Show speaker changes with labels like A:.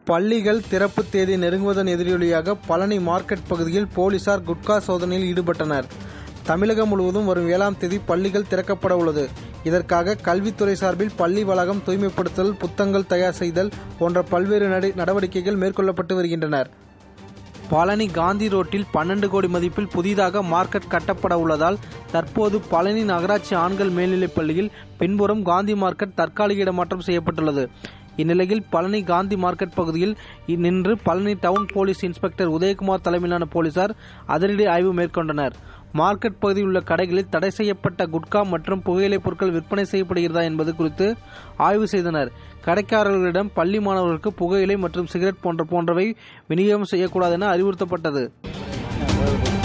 A: பள்ளிகள் திறப்பு தேதி நெருங்குவதன் எதிரொலியாக பழனி மார்க்கெட் பகுதியில் போலீசார் குட்கா சோதனையில் ஈடுபட்டனர் தமிழகம் முழுவதும் வரும் ஏழாம் தேதி பள்ளிகள் திறக்கப்பட உள்ளது இதற்காக கல்வித்துறை சார்பில் பள்ளி வளாகம் தூய்மைப்படுத்தல் புத்தகங்கள் தயார் செய்தல் போன்ற பல்வேறு நடி- நடவடிக்கைகள் மேற்கொள்ளப்பட்டு வருகின்றனர் பழனி காந்தி ரோட்டில் பன்னெண்டு கோடி மதிப்பில் புதிதாக மார்க்கெட் கட்டப்பட உள்ளதால் தற்போது பழனி நகராட்சி ஆண்கள் மேல்நிலைப் பள்ளியில் பின்புறம் காந்தி மார்க்கெட் தற்காலிக இடமாற்றம் செய்யப்பட்டுள்ளது இந்நிலையில் பழனி காந்தி மார்க்கெட் பகுதியில் இ- நின்று Palani town police inspector Udayakumar தலைமையிலான போலீசார் அதிரடி ஆய்வு மேற்கொண்டனர் மார்க்கெட் பகுதியில் உள்ள கடைகளில் தடை செய்யப்பட்ட குட்கா மற்றும் புகையிலைப் பொருட்கள் விற்பனை செய்யப்படுகிறதா என்பது குறித்து ஆய்வு செய்தனர் கடைக்காரர்களிடம் பள்ளி மாணவர்களுக்கு புகையிலை மற்றும் சிகரெட் போன்ற போன்றவை விநியோகம் செய்யக்கூடாது என அறிவுறுத்தப்பட்டது